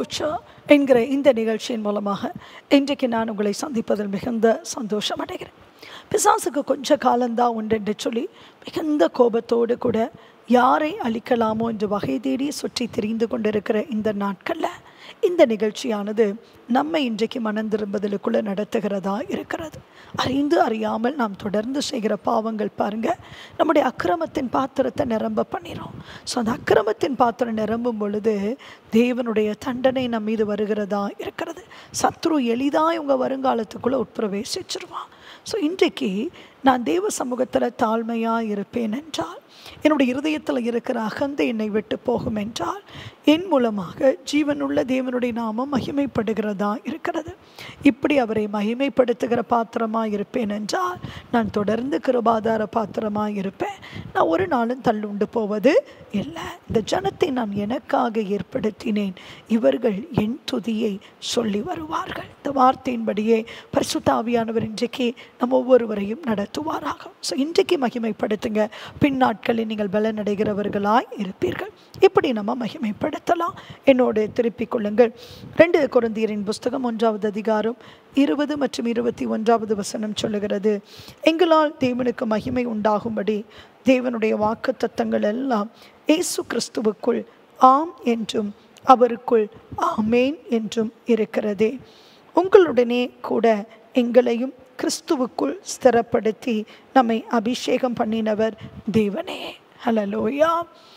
future என்கிற இந்த நிகழ்ச்சியின் மூலமாக இன்றைக்கு நான் உங்களை சந்திப்பதில் மிகுந்த சந்தோஷம் அடைகிறேன் பிசாசுக்கு கொஞ்ச காலம்தான் உண்டு என்று சொல்லி மிகுந்த கோபத்தோடு கூட யாரை அழிக்கலாமோ என்று வகை தேடி சுற்றி திரிந்து கொண்டிருக்கிற இந்த நாட்களில் இந்த நிகழ்ச்சியானது நம்மை இன்றைக்கு மனம் திரும்புதலுக்குள்ளே நடத்துகிறதா இருக்கிறது அறிந்து அறியாமல் நாம் தொடர்ந்து செய்கிற பாவங்கள் பாருங்க நம்முடைய அக்கிரமத்தின் பாத்திரத்தை நிரம்ப பண்ணிடும் ஸோ அந்த அக்கிரமத்தின் பாத்திரம் நிரம்பும் பொழுது தேவனுடைய தண்டனை நம் மீது வருகிறதா இருக்கிறது சத்ரு எளிதாக உங்கள் வருங்காலத்துக்குள்ளே உட்பிரவேசிச்சிருவான் ஸோ இன்றைக்கு நான் தேவ சமூகத்தில் தாழ்மையாக இருப்பேன் என்றால் என்னுடைய இருதயத்தில் இருக்கிற அகந்தை என்னை விட்டு போகும் என்றால் என் மூலமாக ஜீவனுள்ள தேவனுடைய நாமம் மகிமைப்படுகிறதா இருக்கிறது இப்படி அவரை மகிமைப்படுத்துகிற பாத்திரமாக இருப்பேன் என்றால் நான் தொடர்ந்து கிருபாதார பாத்திரமாக இருப்பேன் நான் ஒரு நாளும் தள்ளுண்டு போவது இல்லை இந்த ஜனத்தை நான் எனக்காக ஏற்படுத்தினேன் இவர்கள் என் துதியை சொல்லி வருவார்கள் இந்த வார்த்தையின்படியே பரிசுத்தாவியானவர் இன்றைக்கு நம்ம ஒவ்வொருவரையும் நடத்துவாராக ஸோ இன்றைக்கு மகிமைப்படுத்துங்க பின் நாட்களில் நீங்கள் பலனடைகிறவர்களாய் இருப்பீர்கள் இப்படி நம்ம மகிமைப்படுத்தலாம் என்னோடு திருப்பிக் கொள்ளுங்கள் ரெண்டு குருந்தியரின் புஸ்தகம் ஒன்றாவது அதிகாரம் இருபது மற்றும் இருபத்தி ஒன்றாவது வசனம் சொல்லுகிறது எங்களால் தேவனுக்கு மகிமை உண்டாகும்படி தேவனுடைய வாக்கு தத்தங்கள் எல்லாம் இயேசு கிறிஸ்துவுக்குள் ஆம் என்றும் அவருக்குள் ஆமேன் என்றும் இருக்கிறதே உங்களுடனே கூட எங்களையும் கிறிஸ்துவுக்குள் ஸ்திரப்படுத்தி நம்மை அபிஷேகம் பண்ணினவர் தேவனே ஹலலோயா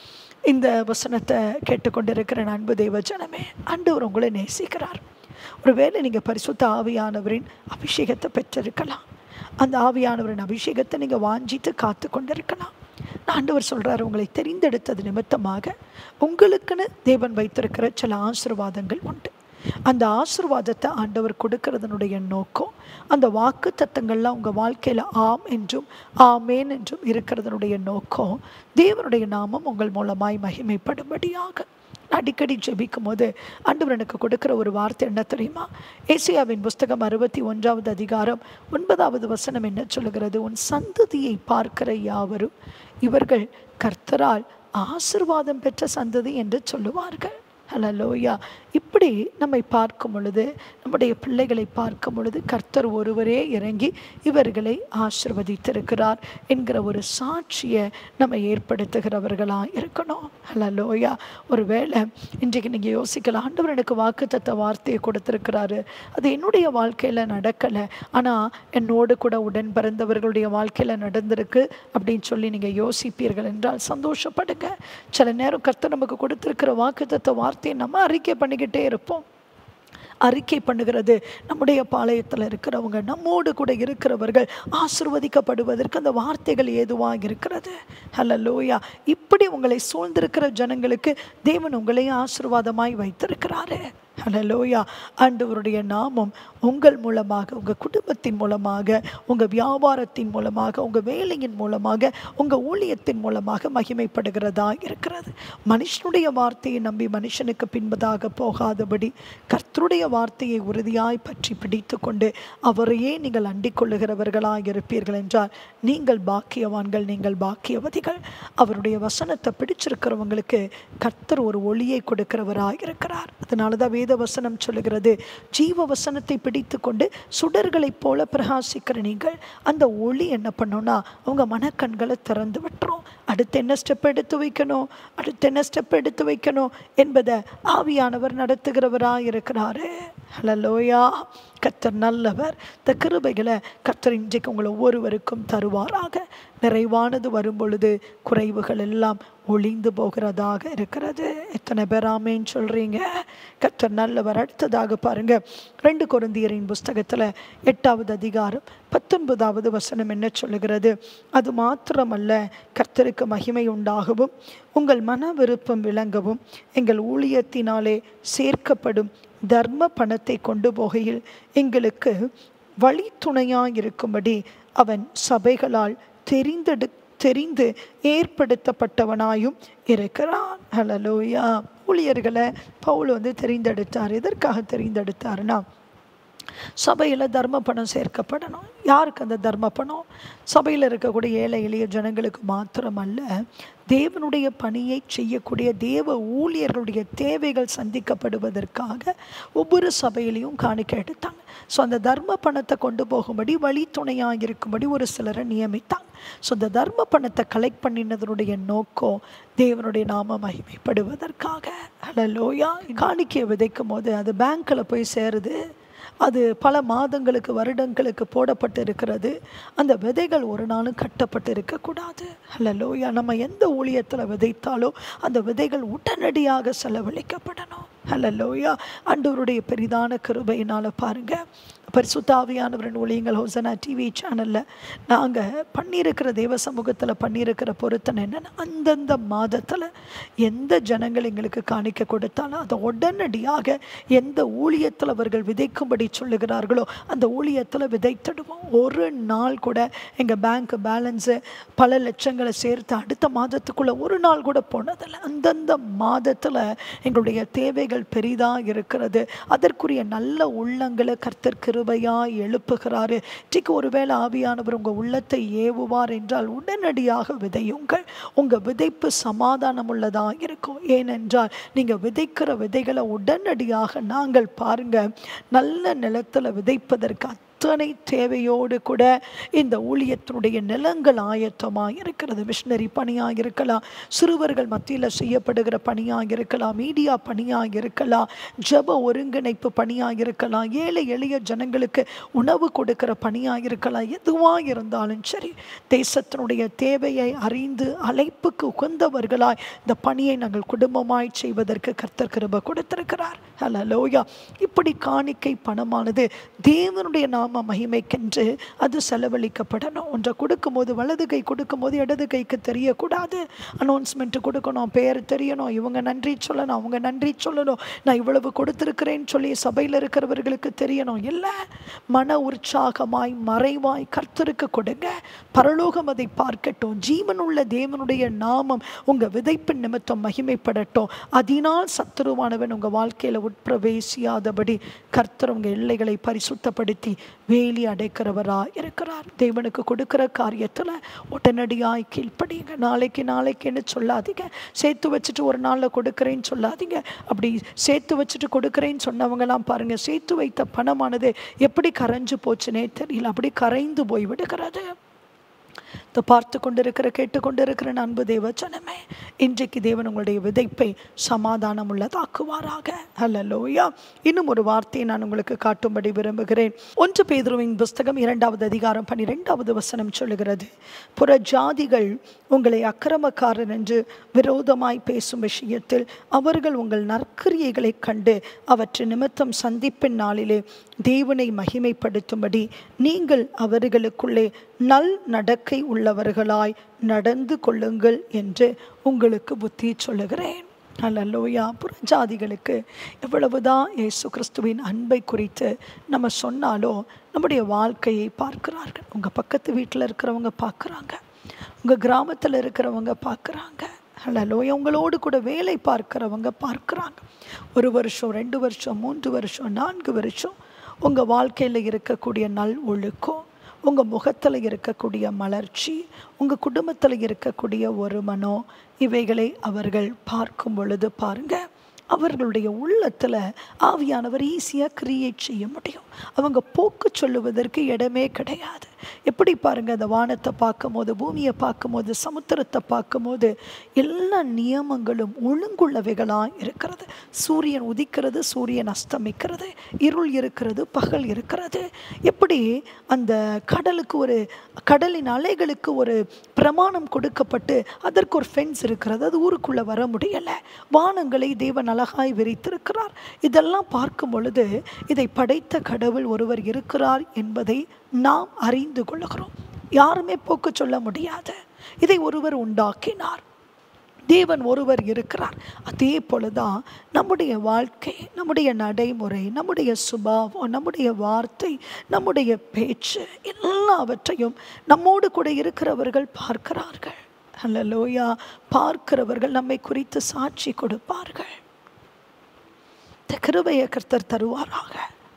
இந்த வசனத்தை கேட்டுக்கொண்டிருக்கிற அன்பு தெய்வ ஜனமே ஆண்டவர் உங்களை நேசிக்கிறார் ஒருவேளை நீங்கள் பரிசுத்த ஆவியானவரின் அபிஷேகத்தை பெற்றிருக்கலாம் அந்த ஆவியானவரின் அபிஷேகத்தை நீங்கள் வாஞ்சித்து காத்து கொண்டிருக்கலாம் ஆண்டவர் சொல்கிறார் உங்களை தெரிந்தெடுத்தது நிமித்தமாக உங்களுக்குன்னு தேவன் வைத்திருக்கிற சில ஆசிர்வாதங்கள் உண்டு அந்த ஆசிர்வாதத்தை ஆண்டவர் கொடுக்கறதனுடைய நோக்கம் அந்த வாக்கு தத்தங்கள்லாம் உங்கள் வாழ்க்கையில் ஆம் என்றும் ஆமேன் என்றும் இருக்கிறதனுடைய நோக்கம் தேவனுடைய நாமம் உங்கள் மூலமாய் மகிமைப்படும்படியாக அடிக்கடி ஜெபிக்கும் போது ஆண்டவர் எனக்கு கொடுக்குற ஒரு வார்த்தை என்ன தெரியுமா ஏசியாவின் புஸ்தகம் அறுபத்தி ஒன்றாவது அதிகாரம் ஒன்பதாவது வசனம் என்ன சொல்லுகிறது உன் சந்ததியை பார்க்கிற யாவரும் இவர்கள் கர்த்தரால் ஆசிர்வாதம் பெற்ற சந்ததி என்று சொல்லுவார்கள் ஹலலோயா இப்படி நம்மை பார்க்கும் பொழுது நம்முடைய பிள்ளைகளை பார்க்கும் பொழுது கர்த்தர் ஒருவரே இறங்கி இவர்களை ஆசிர்வதித்திருக்கிறார் என்கிற ஒரு சாட்சியை நம்ம ஏற்படுத்துகிறவர்களாக இருக்கணும் ஹலலோயா ஒருவேளை இன்றைக்கு நீங்கள் யோசிக்கலாம் ஆண்டவர் எனக்கு வாக்குத்தத்த வார்த்தையை கொடுத்துருக்கிறாரு அது என்னுடைய வாழ்க்கையில் நடக்கலை ஆனால் என்னோடு கூட உடன் பிறந்தவர்களுடைய வாழ்க்கையில் நடந்திருக்கு அப்படின்னு சொல்லி நீங்கள் யோசிப்பீர்கள் என்றால் சந்தோஷப்படுங்க சில நேரம் கர்த்தர் நமக்கு கொடுத்துருக்கிற வாக்குத்தத்த வார்த்தையை நம்ம அறிக்கை பண்ணிக்கிட்டே இருப்போம் அறிக்கை பண்ணுகிறது நம்முடைய பாளையத்தில் இருக்கிறவங்க நம்மோடு கூட இருக்கிறவர்கள் ஆசிர்வதிக்கப்படுவதற்கு அந்த வார்த்தைகள் ஏதுவாக இருக்கிறது ஹலோ லோயா இப்படி உங்களை சூழ்ந்திருக்கிற ஜனங்களுக்கு தேவன் உங்களையும் ஆசிர்வாதமாய் வைத்திருக்கிறாரு ஹலலோயா ஆண்டவருடைய நாமம் உங்கள் மூலமாக உங்கள் குடும்பத்தின் மூலமாக உங்கள் வியாபாரத்தின் மூலமாக உங்கள் வேலையின் மூலமாக உங்கள் ஊழியத்தின் மூலமாக மகிமைப்படுகிறதா இருக்கிறது மனுஷனுடைய வார்த்தையை நம்பி மனுஷனுக்கு பின்பதாக போகாதபடி கர்த்தருடைய வார்த்தையை உறுதியாய் பற்றி பிடித்து கொண்டு அவரையே நீங்கள் அண்டிக் கொள்ளுகிறவர்களாக இருப்பீர்கள் என்றால் நீங்கள் பாக்கியவான்கள் நீங்கள் பாக்கியவதிகள் அவருடைய வசனத்தை பிடிச்சிருக்கிறவங்களுக்கு கர்த்தர் ஒரு ஒளியை கொடுக்கிறவராக இருக்கிறார் அதனால தான் வேத வசனம் சொல்லுகிறது ஜீவ வசனத்தை பிடித்து கொண்டு சுடர்களைப் போல பிரகாசிக்கிற நீங்கள் அந்த ஒளி என்ன பண்ணும்னா அவங்க மனக்கண்களை திறந்து விட்டுரும் அடுத்து என்ன ஸ்டெப் எடுத்து வைக்கணும் அடுத்து என்ன ஸ்டெப் எடுத்து வைக்கணும் என்பதை ஆவியானவர் நடத்துகிறவராக இருக்கிறாரு ஹலலோயா கத்தர் நல்லவர் இந்த கிருபைகளை கத்தர் இன்றைக்கு உங்களை ஒவ்வொருவருக்கும் தருவாராக நிறைவானது வரும் பொழுது குறைவுகள் எல்லாம் ஒளிந்து போகிறதாக இருக்கிறது எத்தனை பேர் ஆமேன்னு சொல்கிறீங்க கத்தர் நல்லவர் அடுத்ததாக பாருங்க ரெண்டு குருந்தியரின் புஸ்தகத்தில் எட்டாவது அதிகாரம் பத்தொன்பதாவது வசனம் என்ன சொல்லுகிறது அது மாத்திரமல்ல கர்த்தருக்கு மகிமை உண்டாகவும் உங்கள் மன விருப்பம் விளங்கவும் எங்கள் ஊழியத்தினாலே சேர்க்கப்படும் தர்ம பணத்தை கொண்டு போகையில் எங்களுக்கு வழித்துணையாக இருக்கும்படி அவன் சபைகளால் தெரிந்தெடு தெரிந்து ஏற்படுத்தப்பட்டவனாயும் இருக்கிறான் ஹலலோயா ஊழியர்களை பவுல் வந்து தெரிந்தெடுத்தார் எதற்காக தெரிந்தெடுத்தாருன்னா சபையில் தர்ம பணம் சேர்க்கப்படணும் யாருக்கு அந்த தர்ம பணம் சபையில் இருக்கக்கூடிய ஏழை எளிய ஜனங்களுக்கு மாத்திரமல்ல தேவனுடைய பணியை செய்யக்கூடிய தேவ ஊழியர்களுடைய தேவைகள் சந்திக்கப்படுவதற்காக ஒவ்வொரு சபையிலையும் காணிக்க எடுத்தாங்க ஸோ அந்த தர்ம பணத்தை கொண்டு போகும்படி வழித்துணையாக இருக்கும்படி ஒரு சிலரை நியமித்தாங்க ஸோ அந்த தர்ம பணத்தை கலெக்ட் பண்ணினதனுடைய நோக்கம் தேவனுடைய நாம மகிமைப்படுவதற்காக ஹலலோயா காணிக்கையை விதைக்கும் போது அது பேங்க்கில் போய் சேருது அது பல மாதங்களுக்கு வருடங்களுக்கு போடப்பட்டு இருக்கிறது அந்த விதைகள் ஒரு நாளும் கட்டப்பட்டு இருக்கக்கூடாது ஹலலோயா நம்ம எந்த ஊழியத்தில் விதைத்தாலோ அந்த விதைகள் உடனடியாக செலவழிக்கப்படணும் ஹலலோயா அண்டவருடைய பெரிதான கிருபையினால் பாருங்கள் பரிசுத்தாவியானவரின் ஊழியங்கள் ஹோசனா டிவி சேனலில் நாங்கள் பண்ணியிருக்கிற தேவ சமூகத்தில் பண்ணியிருக்கிற பொருத்தனை என்னென்னா அந்தந்த மாதத்தில் எந்த ஜனங்கள் எங்களுக்கு காணிக்க கொடுத்தாலும் அதை உடனடியாக எந்த ஊழியத்தில் அவர்கள் விதைக்கும்படி சொல்லுகிறார்களோ அந்த ஊழியத்தில் விதைத்திடுவோம் ஒரு நாள் கூட எங்கள் பேங்க் பேலன்ஸு பல லட்சங்களை சேர்த்து அடுத்த மாதத்துக்குள்ளே ஒரு நாள் கூட போனதில்லை அந்தந்த மாதத்தில் எங்களுடைய தேவைகள் பெரிதாக இருக்கிறது அதற்குரிய நல்ல உள்ளங்களை கர்த்தர் கிருபையாய் எழுப்புகிறாரு இன்றைக்கு ஒருவேளை ஆவியானவர் உங்கள் உள்ளத்தை ஏவுவார் என்றால் உடனடியாக விதையுங்கள் உங்கள் விதைப்பு சமாதானம் உள்ளதாக இருக்கும் ஏனென்றால் நீங்கள் விதைக்கிற விதைகளை உடனடியாக நாங்கள் பாருங்க நல்ல நிலத்தில் விதைப்பதற்கு அத்தனை தேவையோடு கூட இந்த ஊழியத்தினுடைய நிலங்கள் ஆயத்தமாக இருக்கிறது மிஷினரி பணியாக இருக்கலாம் சிறுவர்கள் மத்தியில் செய்யப்படுகிற பணியாக இருக்கலாம் மீடியா பணியாக இருக்கலாம் ஜப ஒருங்கிணைப்பு பணியாக இருக்கலாம் ஏழை எளிய ஜனங்களுக்கு உணவு கொடுக்கிற பணியாக இருக்கலாம் எதுவாக இருந்தாலும் சரி தேசத்தினுடைய தேவையை அறிந்து அழைப்புக்கு உகந்தவர்களாய் இந்த பணியை நாங்கள் குடும்பமாய் செய்வதற்கு கர்த்தர் கிருப கொடுத்திருக்கிறார் ஹலோ லோயா இப்படி காணிக்கை பணமானது தேவனுடைய நாம மகிமைக்கென்று அது செலவழிக்கப்படணும் ஒன்றை கொடுக்கும்போது வலது கை கொடுக்கும்போது இடது கைக்கு தெரியக்கூடாது அனௌன்ஸ்மெண்ட் கொடுக்கணும் பேர் தெரியணும் இவங்க நன்றி சொல்லணும் அவங்க நன்றி சொல்லணும் நான் இவ்வளவு கொடுத்துருக்கிறேன்னு சொல்லி சபையில் இருக்கிறவர்களுக்கு தெரியணும் இல்லை மன உற்சாகமாய் மறைவாய் கர்த்தருக்கு கொடுங்க பரலோகம் அதை பார்க்கட்டும் ஜீவனுள்ள தேவனுடைய நாமம் உங்கள் விதைப்பின் நிமித்தம் மகிமைப்படட்டும் அதனால் சத்துருவானவன் உங்கள் வாழ்க்கையில் உட்பிரவேசியாதபடி கர்த்தர் உங்கள் எல்லைகளை பரிசுத்தப்படுத்தி வேலி அடைக்கிறவரா இருக்கிறார் தேவனுக்கு கொடுக்கிற காரியத்தில் உடனடியாய் கீழ்ப்படிங்க நாளைக்கு நாளைக்குன்னு சொல்லாதீங்க சேர்த்து வச்சுட்டு ஒரு நாளில் கொடுக்குறேன்னு சொல்லாதீங்க அப்படி சேர்த்து வச்சுட்டு கொடுக்குறேன்னு சொன்னவங்கலாம் பாருங்கள் சேர்த்து வைத்த பணமானது எப்படி கரைஞ்சு போச்சுனே தெரியல அப்படி கரைந்து போய் விடுகிறது இதை பார்த்து கொண்டிருக்கிற கேட்டுக்கொண்டிருக்கிற அன்பு தேவ ஜனமே இன்றைக்கு தேவன் உங்களுடைய விதைப்பை சமாதானம் உள்ளதாக்குவாராக ஹலலோயா இன்னும் ஒரு வார்த்தையை நான் உங்களுக்கு காட்டும்படி விரும்புகிறேன் ஒன்று பேதுருவின் புஸ்தகம் இரண்டாவது அதிகாரம் பன்னிரெண்டாவது வசனம் சொல்லுகிறது புற ஜாதிகள் உங்களை அக்கிரமக்காரர் என்று விரோதமாய் பேசும் விஷயத்தில் அவர்கள் உங்கள் நற்கிரியைகளை கண்டு அவற்றின் நிமித்தம் சந்திப்பின் நாளிலே தேவனை மகிமைப்படுத்தும்படி நீங்கள் அவர்களுக்குள்ளே நல் நடக்கை உள்ளவர்களாய் நடந்து கொள்ளுங்கள் என்று உங்களுக்கு புத்தி சொல்லுகிறேன் அல்லல்லோயா புறஜாதிகளுக்கு எவ்வளவுதான் இயேசு கிறிஸ்துவின் அன்பை குறித்து நம்ம சொன்னாலும் நம்முடைய வாழ்க்கையை பார்க்கிறார்கள் உங்கள் பக்கத்து வீட்டில் இருக்கிறவங்க பார்க்குறாங்க உங்கள் கிராமத்தில் இருக்கிறவங்க பார்க்குறாங்க ஹலலோயா உங்களோடு கூட வேலை பார்க்குறவங்க பார்க்குறாங்க ஒரு வருஷம் ரெண்டு வருஷம் மூன்று வருஷம் நான்கு வருஷம் உங்கள் வாழ்க்கையில் இருக்கக்கூடிய நல் ஒழுக்கம் உங்கள் முகத்தில் இருக்கக்கூடிய மலர்ச்சி உங்கள் குடும்பத்தில் இருக்கக்கூடிய ஒரு மனோ இவைகளை அவர்கள் பார்க்கும் பொழுது பாருங்கள் அவர்களுடைய உள்ளத்தில் ஆவியானவர் ஈஸியாக கிரியேட் செய்ய முடியும் அவங்க போக்கு சொல்லுவதற்கு இடமே கிடையாது எப்படி பாருங்கள் அந்த வானத்தை பார்க்கும்போது பூமியை பார்க்கும்போது சமுத்திரத்தை பார்க்கும்போது எல்லா நியமங்களும் ஒழுங்குள்ளவைகளாக இருக்கிறது சூரியன் உதிக்கிறது சூரியன் அஸ்தமிக்கிறது இருள் இருக்கிறது பகல் இருக்கிறது எப்படி அந்த கடலுக்கு ஒரு கடலின் அலைகளுக்கு ஒரு பிரமாணம் கொடுக்கப்பட்டு அதற்கு ஒரு ஃபென்ஸ் இருக்கிறது அது ஊருக்குள்ளே வர முடியலை வானங்களை தேவன் அழகாய் விரித்திருக்கிறார் இதெல்லாம் பார்க்கும் பொழுது இதை படைத்த கடவுள் ஒருவர் இருக்கிறார் என்பதை நாம் அறிந்து கொள்ளுகிறோம் யாருமே போக்கு சொல்ல முடியாது இதை ஒருவர் உண்டாக்கினார் தேவன் ஒருவர் இருக்கிறார் அதே போல தான் நம்முடைய வாழ்க்கை நம்முடைய நடைமுறை நம்முடைய சுபாவம் நம்முடைய வார்த்தை நம்முடைய பேச்சு எல்லாவற்றையும் நம்மோடு கூட இருக்கிறவர்கள் பார்க்கிறார்கள் அல்லலோயா பார்க்கிறவர்கள் நம்மை குறித்து சாட்சி கொடுப்பார்கள் இந்த கிருபையை கர்த்தர் தருவாராக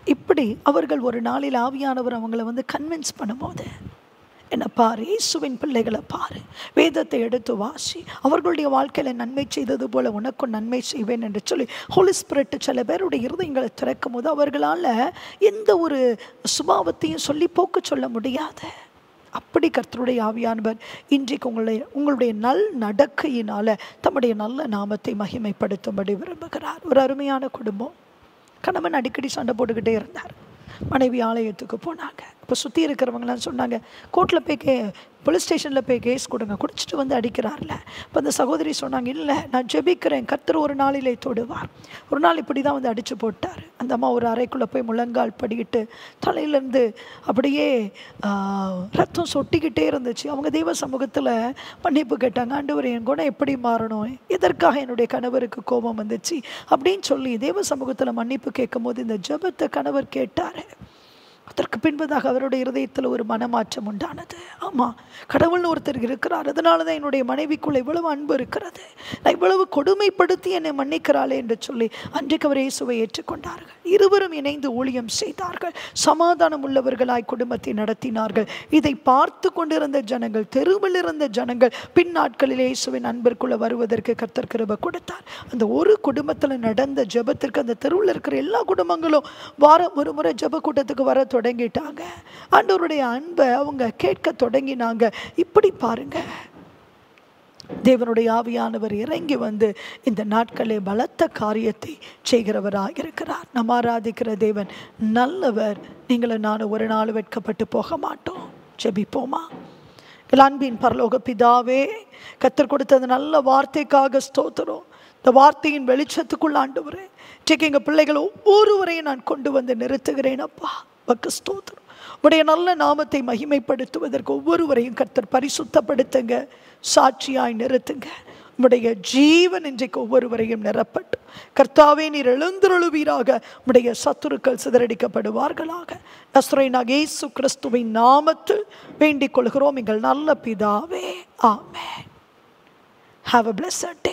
இப்படி அவர்கள் ஒரு நாளில் ஆவியானவர் அவங்கள வந்து கன்வின்ஸ் பண்ணும்போது என்ன பாரு இயேசுவின் பிள்ளைகளை பாரு வேதத்தை எடுத்து வாசி அவர்களுடைய வாழ்க்கையில் நன்மை செய்தது போல உனக்கும் நன்மை செய்வேன் என்று சொல்லி ஹோலி ஸ்பிரிட் சில பேருடைய இருதயங்களை திறக்கும் போது அவர்களால் எந்த ஒரு சுபாவத்தையும் சொல்லி போக்கு சொல்ல முடியாது அப்படி கர்த்தருடைய ஆவியானவர் இன்றைக்கு உங்களுடைய உங்களுடைய நல் நடக்கையினால தம்முடைய நல்ல நாமத்தை மகிமைப்படுத்தும்படி விரும்புகிறார் ஒரு அருமையான குடும்பம் கணவன் அடிக்கடி சண்டை போட்டுக்கிட்டே இருந்தார் மனைவி ஆலயத்துக்கு போனாங்க இப்போ சுற்றி இருக்கிறவங்களாம் சொன்னாங்க கோர்ட்டில் போய் கே போலீஸ் ஸ்டேஷனில் போய் கேஸ் கொடுங்க குடிச்சிட்டு வந்து அடிக்கிறார்ல இப்போ அந்த சகோதரி சொன்னாங்க இல்லை நான் ஜெபிக்கிறேன் கர்த்தர் ஒரு நாளிலே தொடுவார் ஒரு நாள் இப்படி தான் வந்து அடித்து போட்டார் அந்த அம்மா ஒரு அறைக்குள்ளே போய் முழங்கால் படிக்கிட்டு தலையிலேருந்து அப்படியே ஆஹ், ரத்தம் சொட்டிக்கிட்டே இருந்துச்சு அவங்க தெய்வ சமூகத்தில் மன்னிப்பு கேட்டாங்க ஆண்டவர் என் குணம் எப்படி மாறணும் எதற்காக என்னுடைய கணவருக்கு கோபம் வந்துச்சு அப்படின்னு சொல்லி தேவ சமூகத்தில் மன்னிப்பு கேட்கும்போது இந்த ஜெபத்தை கணவர் கேட்டார் அதற்கு பின்பதாக அவருடைய இருதயத்தில் ஒரு மனமாற்றம் உண்டானது ஆமாம் கடவுள்னு ஒருத்தர் இருக்கிறார் அதனால தான் என்னுடைய மனைவிக்குள்ள இவ்வளவு அன்பு இருக்கிறது நான் இவ்வளவு கொடுமைப்படுத்தி என்னை மன்னிக்கிறாளே என்று சொல்லி அன்றைக்கு அவர் இயேசுவை ஏற்றுக்கொண்டார்கள் இருவரும் இணைந்து ஊழியம் செய்தார்கள் சமாதானம் உள்ளவர்களாய் குடும்பத்தை நடத்தினார்கள் இதை பார்த்து கொண்டிருந்த ஜனங்கள் தெருவில் இருந்த ஜனங்கள் பின் நாட்களில் இயேசுவின் அன்பிற்குள்ள வருவதற்கு கர்த்தர் கிருபை கொடுத்தார் அந்த ஒரு குடும்பத்தில் நடந்த ஜெபத்திற்கு அந்த தெருவில் இருக்கிற எல்லா குடும்பங்களும் வாரம் ஒரு முறை ஜெப கூட்டத்துக்கு வர தொடங்கிட்டாங்க ஆண்டவருடைய அன்பை அவங்க கேட்க தொடங்கினாங்க இப்படி பாருங்க தேவனுடைய ஆவியானவர் இறங்கி வந்து இந்த நாட்களில் பலத்த காரியத்தை செய்கிறவராக இருக்கிறார் நம்ம ஆராதிக்கிற தேவன் நல்லவர் நீங்களும் நானும் ஒரு நாள் வெட்கப்பட்டு போக மாட்டோம் ஜெபிப்போமா எங்கள் அன்பின் பரலோக பிதாவே கத்தர் கொடுத்த அந்த நல்ல வார்த்தைக்காக ஸ்தோத்திரம் இந்த வார்த்தையின் வெளிச்சத்துக்குள்ள ஆண்டவரே இன்றைக்கு எங்கள் பிள்ளைகள் ஒவ்வொருவரையும் நான் கொண்டு வந்து நிறுத்துகிறேன் அப்பா பக்க ஸ்தோத்திரம் உடைய நல்ல நாமத்தை மகிமைப்படுத்துவதற்கு ஒவ்வொருவரையும் கர்த்தர் பரிசுத்தப்படுத்துங்க சாட்சியாய் நிறுத்துங்க உம்முடைய ஜீவன் இன்றைக்கு ஒவ்வொருவரையும் நிரப்பட்டும் கர்த்தாவே நீர் எழுந்தருளுவீராக உம்முடைய சத்துருக்கள் சிதறடிக்கப்படுவார்களாக நஸ்ரைனாக இயேசு கிறிஸ்துவின் நாமத்தில் வேண்டிக் கொள்கிறோம் எங்கள் நல்ல பிதாவே ஆமென் ஹாவ் அ பிளஸட்